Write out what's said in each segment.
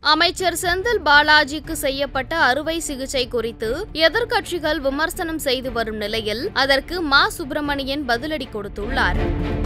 அமைச்சர் செந்தில் பாலாஜிக்கு செய்யப்பட்ட அறுவை சிகிச்சை குறித்து எதிர்க்கட்சிகள் விமர்சனம் செய்து வரும் நிலையில் அதற்கு மா சுப்பிரமணியன் பதிலடி கொடுத்துள்ளார்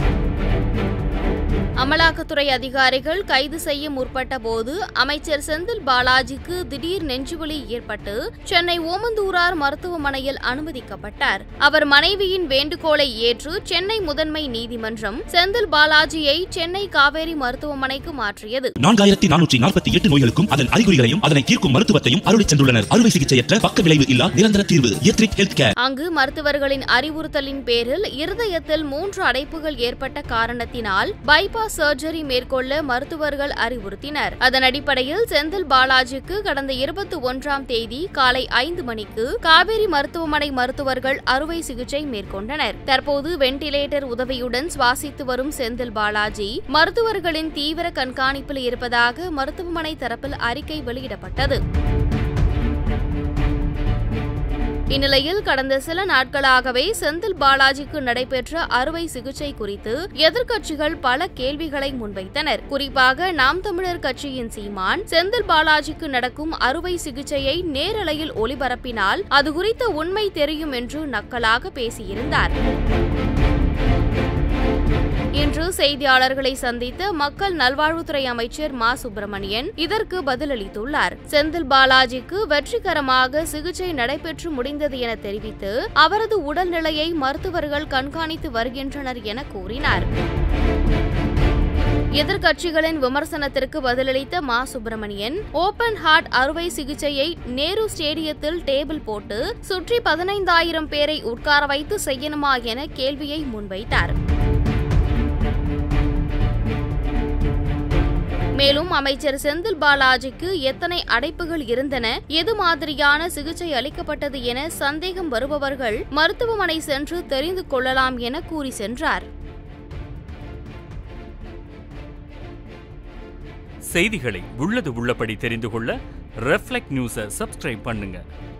அமலாக்கத்துறை அதிகாரிகள் கைது செய்ய முற்பட்ட போது அமைச்சர் செந்தில் பாலாஜிக்கு திடீர் நெஞ்சுவலி ஏற்பட்டு சென்னை ஓமந்தூரார் மருத்துவமனையில் அனுமதிக்கப்பட்டார் அவர் மனைவியின் வேண்டுகோளை ஏற்று சென்னை முதன்மை நீதிமன்றம் செந்தில் பாலாஜியை சென்னை காவேரி மருத்துவமனைக்கு மாற்றியது நான்காயிரத்தி நானூற்றி நாற்பத்தி எட்டு நோய்களுக்கும் அதன் அறிகுறிகளையும் அதனை தீர்க்கும் மருத்துவத்தையும் அருளி சென்றுள்ளனர் அறுவை சிகிச்சையற்ற பக்க விளைவு இல்லா நிரந்தர தீர்வு எத்ரிக் ஹெல்த் கேர் அங்கு மருத்துவர்களின் அறிவுறுத்தலின் பேரில் இருதயத்தில் மூன்று அடைப்புகள் ஏற்பட்ட காரணத்தினால் பைபாஸ் சர்ஜரி மேற்கொள்ள மருத்துவர்கள் அறிவுறுத்தினர் அதன் அடிப்படையில் செந்தில் பாலாஜிக்கு கடந்த இருபத்தி ஒன்றாம் தேதி காலை ஐந்து மணிக்கு காவேரி மருத்துவமனை மருத்துவர்கள் அறுவை சிகிச்சை மேற்கொண்டனர் தற்போது வெண்டிலேட்டர் உதவியுடன் சுவாசித்து வரும் செந்தில் பாலாஜி மருத்துவர்களின் தீவிர கண்காணிப்பில் இருப்பதாக மருத்துவமனை தரப்பில் அறிக்கை வெளியிடப்பட்டது இந்நிலையில் கடந்த சில நாட்களாகவே செந்தில் பாலாஜிக்கு நடைபெற்ற அறுவை சிகிச்சை குறித்து எதிர்க்கட்சிகள் பல கேள்விகளை முன்வைத்தனர் குறிப்பாக நாம் தமிழர் கட்சியின் சீமான் செந்தில் பாலாஜிக்கு நடக்கும் அறுவை சிகிச்சையை நேரலையில் ஒளிபரப்பினால் அது குறித்த உண்மை தெரியும் என்று நக்கலாக பேசியிருந்தார் இன்று செய்தியாளர்களை சந்தித்த மக்கள் நல்வாழ்வுத்துறை அமைச்சர் மா சுப்பிரமணியன் இதற்கு பதிலளித்துள்ளார் செந்தில் பாலாஜிக்கு வெற்றிகரமாக சிகிச்சை நடைபெற்று முடிந்தது என தெரிவித்து அவரது உடல்நிலையை மருத்துவர்கள் கண்காணித்து வருகின்றனர் என கூறினார் எதிர்க்கட்சிகளின் விமர்சனத்திற்கு பதிலளித்த மா சுப்பிரமணியன் ஓபன் ஹார்ட் அறுவை சிகிச்சையை நேரு ஸ்டேடியத்தில் டேபிள் போட்டு சுற்றி பதினைந்தாயிரம் பேரை உட்கார வைத்து செய்யணுமா என கேள்வியை முன்வைத்தார் மேலும் அமைச்சர் செந்தில் பாலாஜிக்கு எத்தனை அடைப்புகள் இருந்தன எது மாதிரியான சிகிச்சை அளிக்கப்பட்டது என சந்தேகம் வருபவர்கள் மருத்துவமனை சென்று தெரிந்து கொள்ளலாம் என கூறி சென்றார் செய்திகளை உள்ளது உள்ளபடி தெரிந்து கொள்ள ரெஃப்ளெக்ட் நியூஸை சப்ஸ்கிரைப் பண்ணுங்க